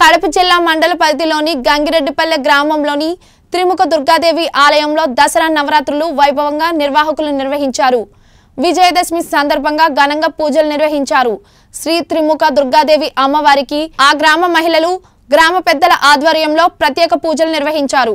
కడప జిల్లా మండల పరిధిలోని గంగిరెడ్డిపల్లె గ్రామంలోని త్రిముఖ దుర్గాదేవి ఆలయంలో దసరా నవరాత్రులు వైభవంగా నిర్వాహకులు నిర్వహించారు విజయదశమి సందర్భంగా ఘనంగా పూజలు నిర్వహించారు శ్రీ త్రిముఖ దుర్గాదేవి అమ్మవారికి ఆ గ్రామ మహిళలు గ్రామ పెద్దల ఆధ్వర్యంలో ప్రత్యేక పూజలు నిర్వహించారు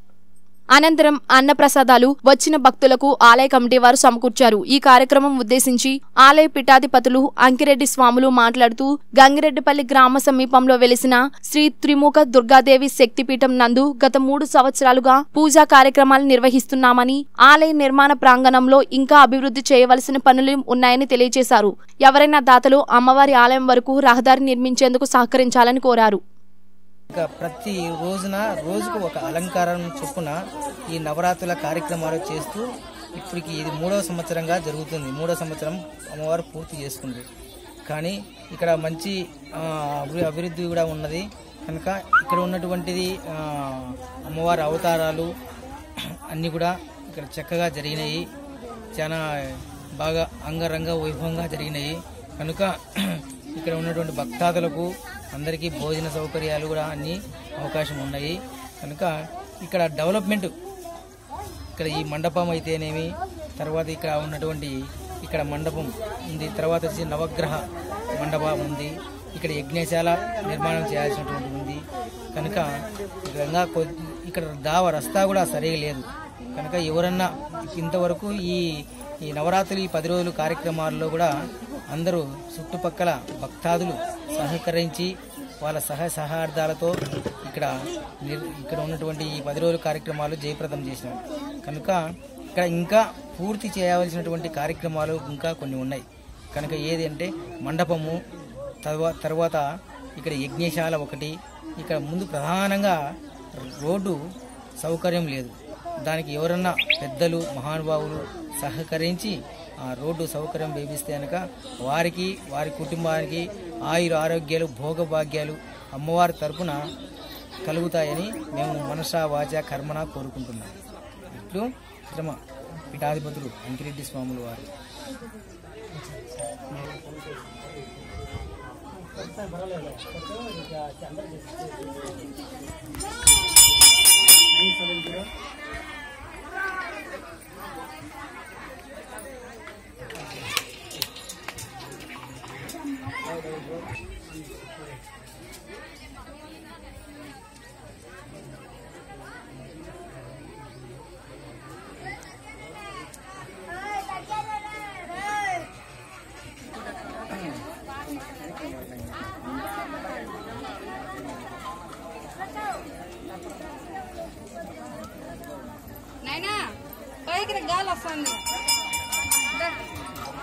అనంతరం అన్నప్రసాదాలు వచ్చిన భక్తులకు ఆలయ కమిటీ వారు సమకూర్చారు ఈ కార్యక్రమం ఉద్దేశించి ఆలయ పీఠాధిపతులు అంకిరెడ్డి స్వాములు మాట్లాడుతూ గంగిరెడ్డిపల్లి గ్రామ సమీపంలో వెలిసిన శ్రీ త్రిముఖ దుర్గాదేవి శక్తిపీఠం నందు గత మూడు సంవత్సరాలుగా పూజా కార్యక్రమాలు నిర్వహిస్తున్నామని ఆలయ నిర్మాణ ప్రాంగణంలో ఇంకా అభివృద్ధి చేయవలసిన పనులు ఉన్నాయని తెలియజేశారు ఎవరైనా దాతలు అమ్మవారి ఆలయం వరకు రహదారి నిర్మించేందుకు సహకరించాలని కోరారు ఇంకా ప్రతి రోజున రోజుకు ఒక అలంకారం చొప్పున ఈ నవరాత్రుల కార్యక్రమాలు చేస్తూ ఇప్పటికి ఇది మూడవ సంవత్సరంగా జరుగుతుంది మూడవ సంవత్సరం అమ్మవారు పూర్తి చేసుకుంది కానీ ఇక్కడ మంచి ఆ, అభి- అభివృద్ధి కూడా ఉన్నది కనుక ఇక్కడ ఉన్నటువంటిది ఆ, అమ్మవారి అవతారాలు అన్నీ కూడా ఇక్కడ చక్కగా జరిగినాయి చాలా బాగా అంగరంగ వైభవంగా జరిగినాయి కనుక ఇక్కడ ఉన్నటువంటి భక్తాదులకు అందరికీ భోజన సౌకర్యాలు కూడా అన్ని అవకాశం ఉన్నాయి కనుక ఇక్కడ డెవలప్మెంట్ ఇక్కడ ఈ మండపం అయితేనేమి తర్వాత ఇక్కడ ఉన్నటువంటి ఇక్కడ మండపం ఉంది తర్వాత వచ్చి నవగ్రహ మండపం ఉంది ఇక్కడ యజ్ఞశాల నిర్మాణం చేయాల్సినటువంటి ఉంది కనుక గంగా కొద్ది ఇక్కడ దావ రస్తా కూడా సరిగా లేదు కనుక ఎవరన్నా ఇంతవరకు ఈ ఈ నవరాత్రి ఈ పది రోజుల కార్యక్రమాల్లో కూడా అందరూ చుట్టుపక్కల భక్తాదులు సహకరించి వాళ్ళ సహాయ సహార్థాలతో ఇక్కడ నిర్- ఇక్కడ ఉన్నటువంటి ఈ పది రోజుల కార్యక్రమాలు జయప్రదం చేసినారు కనుక ఇక్కడ ఇంకా పూర్తి చేయవలసినటువంటి కార్యక్రమాలు ఇంకా కొన్ని ఉన్నాయి కనుక ఏది అంటే మండపము తర్వా- తర్వాత ఇక్కడ యజ్ఞశాల ఒకటి ఇక్కడ ముందు ప్రధానంగా రోడ్డు సౌకర్యం లేదు దానికి ఎవరన్నా పెద్దలు మహానుభావులు సహకరించి ఆ రోడ్డు సౌకర్యం వేపిస్తే కనుక వారికి వారి కుటుంబానికి ఆయుర ఆరోగ్యాలు భోగభాగ్యాలు అమ్మవారి తరపున కలుగుతాయని మేము మనసా వాచ కర్మన కోరుకుంటున్నాం ఇట్లు శ్రమ పీఠాధిపతులు అంకిరెడ్డి స్వాములు వారు నాయనా పైకి రా, గాలి వస్తుంది